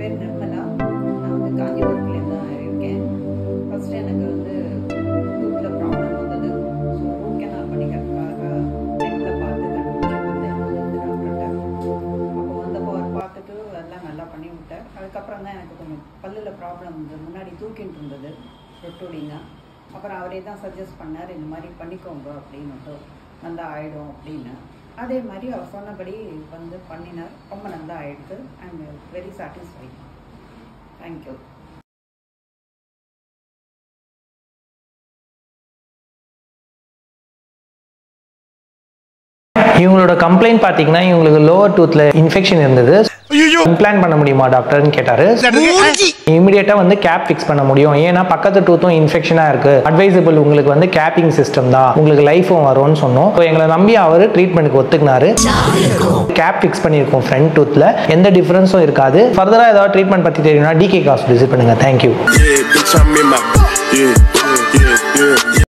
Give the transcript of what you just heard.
பேர் நிர்மலா நான் வந்து காஞ்சிபுரத்துலேருந்து தான் இருக்கேன் ஃபர்ஸ்ட் எனக்கு வந்து டூத்தில் ப்ராப்ளம் வந்தது ஸோ ரூட் கெனால் பண்ணிக்கிறதுக்காக நெட்டில் பார்த்து கண்டுபிடிச்சி வந்தேன் இந்த டாக்டர்கிட்ட அப்போ வந்தப்போ அவர் பார்த்துட்டு எல்லாம் நல்லா பண்ணி விட்டார் அதுக்கப்புறம் தான் எனக்கு கொஞ்சம் பல்லில் ப்ராப்ளம் இருந்தது முன்னாடி தூக்கிட்டு இருந்தது ரொட்டோடிங்க அப்புறம் அவரே தான் சஜஸ்ட் பண்ணார் இந்த மாதிரி பண்ணிக்கோங்க அப்படின்னுட்டு நல்லா ஆயிடும் அப்படின்னு அதே மாதிரி அவர் சொன்னபடி வந்து பண்ணினார் ரொம்ப நல்லா ஆயிடுது அண்ட் வெரி சாட்டிஸ்ஃபைட் தேங்க்யூ இவங்களோட கம்ப்ளைண்ட் பார்த்தீங்கன்னா இவங்களுக்கு லோவர் டூத்ல இன்ஃபெக்ஷன் இருந்தது இம்ப்ளான்ட் பண்ண முடியுமா டாக்டர்னு கேட்டாரு இமிடியேட்டா வந்து கேப் ஃபிக்ஸ் பண்ண முடியும் ஏன்னா பக்கத்து டூத்தும் இன்ஃபெக்ஷனா இருக்கு அட்வைசபிள் உங்களுக்கு வந்து கேப்பிங் சிஸ்டம் தான் உங்களுக்கு லைஃபும் வரும்னு சொன்னோம் So எங்களை நம்பி அவர் ட்ரீட்மெண்ட்டுக்கு ஒத்துக்கினாரு கேப் ஃபிக்ஸ் பண்ணியிருக்கோம் ஃப்ரண்ட் டூத்ல எந்த டிஃபரன்ஸும் இருக்காது ஃபர்தரா ஏதாவது ட்ரீட்மெண்ட் பத்தி தெரியும்னா டிகே காஸ்ட் விசிட் பண்ணுங்க thank you Yeah, bitch, I'm in my. Yeah, yeah, yeah.